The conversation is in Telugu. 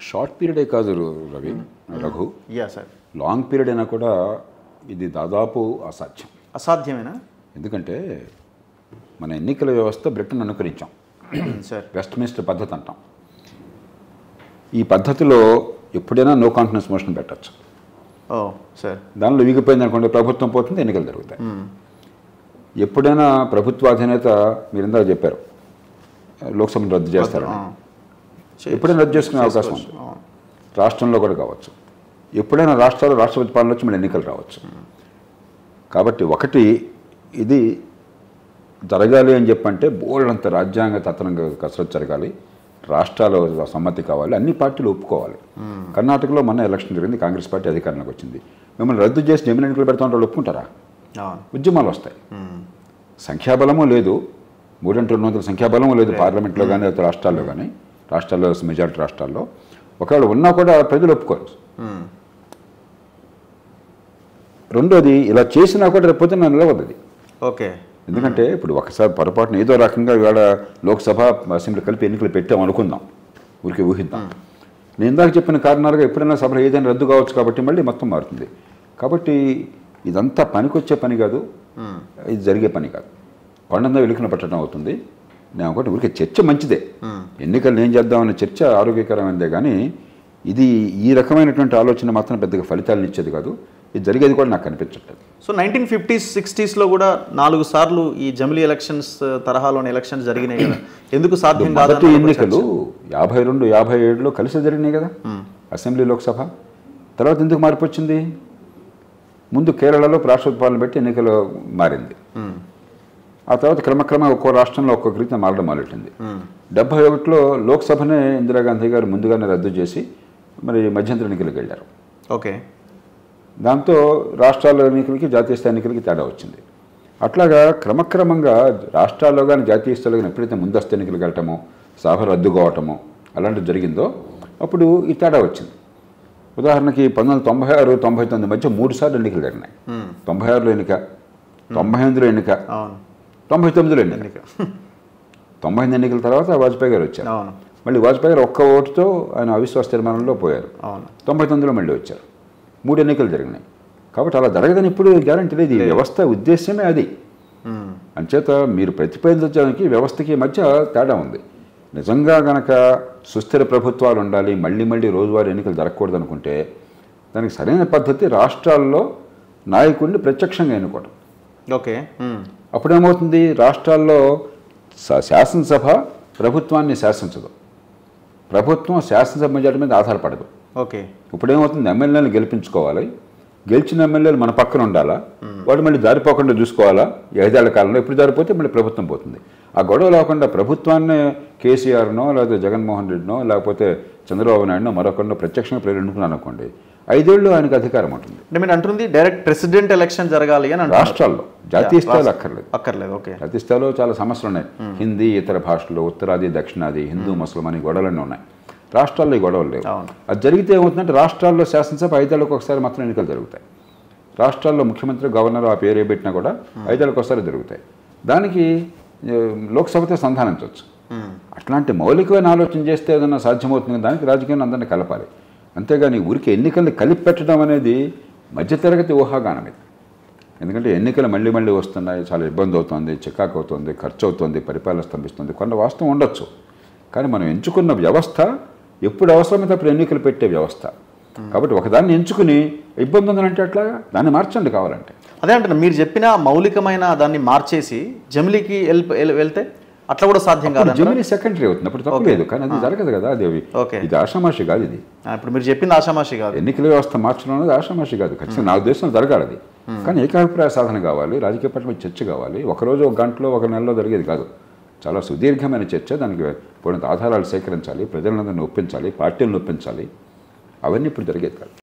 షార్ట్ పీరియడే కాదు Ravi Raghu yeah sir long period అయినా కూడా ఇది దాదాపు అసాధ్యం అసాధ్యమేనా ఎందుకంటే మన ఎన్నికల వ్యవస్థ బ్రిటన్ అనుకరించాం సార్ వెస్ట్ మినిస్టర్ పద్ధతి అంటాం ఈ పద్ధతిలో ఎప్పుడైనా నో కాన్ఫిడెన్స్ మోషన్ పెట్టచ్చు ఓ సార్ దానిలో వీగిపోయింది అనుకోండి ప్రభుత్వం పోతుంది ఎన్నికలు జరుగుతాయి ఎప్పుడైనా ప్రభుత్వ అధినేత మీరు ఇందాక చెప్పారు లోక్సభను రద్దు చేస్తారని ఎప్పుడైనా రద్దు చేసుకునే అవకాశం ఉంది రాష్ట్రంలో కూడా కావచ్చు ఎప్పుడైనా రాష్ట్రాలు రాష్ట్రపతి పాలన వచ్చి మళ్ళీ ఎన్నికలు రావచ్చు కాబట్టి ఒకటి ఇది జరగాలి అని చెప్పంటే బోల్డంత రాజ్యాంగ తత్వంగా కసరత్తు జరగాలి రాష్ట్రాల సమ్మతి కావాలి అన్ని పార్టీలు ఒప్పుకోవాలి కర్ణాటకలో మొన్న ఎలక్షన్ జరిగింది కాంగ్రెస్ పార్టీ అధికారంలోకి వచ్చింది మిమ్మల్ని రద్దు చేసి జమిన ఎన్నికలు పెడతా వాళ్ళు ఒప్పుకుంటారా అవును ఉద్యమాలు వస్తాయి సంఖ్యాబలము లేదు మూడంటే రెండు వందల సంఖ్యాబలము లేదు పార్లమెంట్లో కానీ లేకపోతే రాష్ట్రాల్లో కానీ రాష్ట్రాల్లో మెజారిటీ రాష్ట్రాల్లో ఒకవేళ ఉన్నా కూడా ప్రజలు ఒప్పుకోరు మ్మ్. రెండోది ఇలా చేసినా కూడా రేపు పొద్దున్న నిలవద్దు అది ఓకే ఎందుకంటే ఇప్పుడు ఒకసారి పొరపాటున ఏదో రకంగా ఇవాళ లోక్సభ అసెంబ్లీ కలిపి ఎన్నికలు పెట్టాం అనుకుందాం ఊరికి ఊహిద్దాం నేను ఇందాక చెప్పిన కారణాలుగా ఎప్పుడైనా సభలో ఏదైనా రద్దు కావచ్చు కాబట్టి మళ్ళీ మొత్తం మారుతుంది కాబట్టి ఇదంతా పనికొచ్చే పని కాదు ఇది జరిగే పని కాదు కొండందా వెలుకున పట్టడం అవుతుంది నేను ఒకటి ఊరికే చర్చ మంచిదే ఎన్నికలు ఏం చేద్దామనే చర్చ ఆరోగ్యకరమైనదే కానీ ఇది ఈ రకమైనటువంటి ఆలోచన మాత్రం పెద్దగా ఫలితాలను ఇచ్చేది కాదు ఇది జరిగేది కూడా నాకు కనిపించట్లేదు సో నైన్టీన్ ఫిఫ్టీస్ సిక్స్టీస్లో కూడా నాలుగు సార్లు ఈ జమిలీ ఎలక్షన్స్ తరహాలోని ఎలక్షన్స్ జరిగినాయి కదా ఎందుకు సాధ్యం మొదటి కాదు ఎన్నికలు యాభై రెండు యాభై ఏడులో కలిసి జరిగినాయి కదా అసెంబ్లీ లోక్సభ తర్వాత ఎందుకు మార్పు వచ్చింది ముందు కేరళలో రాష్ట్రపతి పాలన పెట్టి ఎన్నికలు మారింది ఆ తర్వాత క్రమక్రమంగా ఒక్కో రాష్ట్రంలో ఒక్కొక్క రీతిన మారడం మొదలెట్టింది డెబ్బై ఒకటిలో లోక్సభనే ఇందిరాగాంధీ గారు ముందుగానే రద్దు చేసి మరి మధ్యంతర ఎన్నికలకు వెళ్ళారు ఓకే దాంతో రాష్ట్రాల ఎన్నికలకి జాతీయ స్థాయి ఎన్నికలకి తేడా వచ్చింది అట్లాగా క్రమక్రమంగా రాష్ట్రాల్లో కానీ జాతీయ స్థాయిలో కానీ ఎప్పుడైతే ముందస్తు ఎన్నికలకు వెళ్ళటమో సభ రద్దు కావటమో అలాంటివి జరిగిందో అప్పుడు ఈ తేడా వచ్చింది ఉదాహరణకి పంతొమ్మిది వందల తొంభై ఆరు తొంభై తొమ్మిది మధ్య మూడు సార్లు ఎన్నికలు జరిగినాయి తొంభై ఆరులో ఎన్నిక తొంభై ఎనిమిదిలో ఎన్నిక అవును తొంభై తొమ్మిదిలో ఎన్నిక ఎన్నిక తొంభై ఎనిమిది ఎన్నికల తర్వాత వాజ్పేయి గారు వచ్చారు అవును మళ్ళీ వాజ్పేయి గారు ఒక్క ఓటుతో ఆయన అవిశ్వాస తీర్మానంలో పోయారు అవును తొంభై తొమ్మిదిలో మళ్ళీ వచ్చారు మూడు ఎన్నికలు జరిగినాయి కాబట్టి అలా జరగదని ఇప్పుడు గ్యారంటీ లేదు ఈ వ్యవస్థ ఉద్దేశమే అది మ్మ్. అంచేత మీరు ప్రతిపాదించడానికి వ్యవస్థకి మధ్య తేడా ఉంది నిజంగా గనక సుస్థిర ప్రభుత్వాలు ఉండాలి మళ్ళీ మళ్ళీ రోజువారీ ఎన్నికలు జరగకూడదు అనుకుంటే దానికి సరైన పద్ధతి రాష్ట్రాల్లో నాయకుడిని ప్రత్యక్షంగా ఎన్నుకోవడం ఓకే మ్మ్. అప్పుడేమవుతుంది రాష్ట్రాల్లో శా- శాసనసభ ప్రభుత్వాన్ని శాసించదు ప్రభుత్వం శాసనసభ మెజార్టీ మీద ఆధారపడదు ఓకే ఇప్పుడు ఏమవుతుంది ఎమ్మెల్యేలను గెలిపించుకోవాలి గెలిచిన ఎమ్మెల్యేలు మన పక్కన ఉండాలా వాడు మళ్ళీ దారిపోకుండా చూసుకోవాలా ఈ ఐదేళ్ల కాలంలో ఎప్పుడు దారిపోతే మళ్ళీ ప్రభుత్వం పోతుంది ఆ గొడవ లేకుండా ప్రభుత్వాన్ని కేసీఆర్నో లేకపోతే జగన్మోహన్ రెడ్డినో లేకపోతే చంద్రబాబు నాయుడునో మరొకరినో ప్రత్యక్షంగా ప్రజలు ఎన్నుకున్నాను అనుకోండి ఐదేళ్ళు ఆయనకు అధికారం ఉంటుంది అంటే మీరు అంటుంది డైరెక్ట్ ప్రెసిడెంట్ ఎలక్షన్ జరగాలి అని అంటున్నారు రాష్ట్రాల్లో జాతీయ స్థాయిలో అక్కర్లేదు అక్కర్లేదు ఓకే జాతీయ స్థాయిలో చాలా సమస్యలు ఉన్నాయి హిందీ ఇతర భాషలు ఉత్తరాది దక్షిణాది హిందూ ముస్లిం అని గొడవలన్నీ ఉన్నాయి రాష్ట్రాల్లో ఈ గొడవలు లేవు అవును. అది జరిగితే ఏమవుతుందంటే రాష్ట్రాల్లో శాసనసభ ఐదేళ్ళకి ఒకసారి మాత్రం ఎన్నికలు జరుగుతాయి రాష్ట్రాల్లో ముఖ్యమంత్రి గవర్నర్ ఆ పేరు ఏ పెట్టినా కూడా ఐదేళ్ళకి ఒకసారి జరుగుతాయి దానికి ఏ, లోక్సభతో సంధానించవచ్చు అట్లాంటి మౌలికమైన ఆలోచన చేస్తే ఏదైనా సాధ్యమవుతుంది దానికి రాజకీయాన్ని అందరినీ కలపాలి అంతేగాని ఊరికి ఎన్నికల్ని కలిపి పెట్టడం అనేది మధ్యతరగతి ఊహాగానం ఇది ఎందుకంటే ఎన్నికలు మళ్ళీ మళ్ళీ వస్తున్నాయి చాలా ఇబ్బంది అవుతుంది చికాకు అవుతుంది ఖర్చు అవుతుంది పరిపాలన స్తంభిస్తుంది కొంత వాస్తవం ఉండొచ్చు కానీ మనం ఎంచుకున్న వ్యవస్థ ఎప్పుడు అవసరమైతే అప్పుడు ఎన్నికలు పెట్టే వ్యవస్థ కాబట్టి ఒకదాన్ని ఎంచుకుని ఇబ్బంది ఉందంటే అట్లా దాన్ని మార్చండి కావాలంటే అదే అంటున్నా మీరు చెప్పిన మౌలికమైన దాన్ని మార్చేసి జమిలీకి వెళ్ళి- వెళ్ళి- వెళ్తే అట్లా కూడా సాధ్యం కాదు జమిని సెకండరీ అవుతుంది అప్పుడు తప్పు లేదు కానీ అది జరగదు కదా అది అవి ఓకే. ఇది ఆషామాషి కాదు ఇది ఇప్పుడు మీరు చెప్పింది ఆషామాషి కాదు ఎన్నికల వ్యవస్థ మార్చడం అనేది ఆషామాషి కాదు ఖచ్చితంగా నా ఉద్దేశంలో జరగాలి అది కానీ ఏకాభిప్రాయ సాధన కావాలి రాజకీయ పట్ల మీద చర్చ కావాలి ఒకరోజు ఒక గంటలో ఒక నెలలో జరిగేది కాదు చాలా సుదీర్ఘమైన చర్చ దానికి పోయినంత ఆధారాలు సేకరించాలి ప్రజలందరినీ ఒప్పించాలి పార్టీలను ఒప్పించాలి అవన్నీ ఇప్పుడు జరిగేది కాదు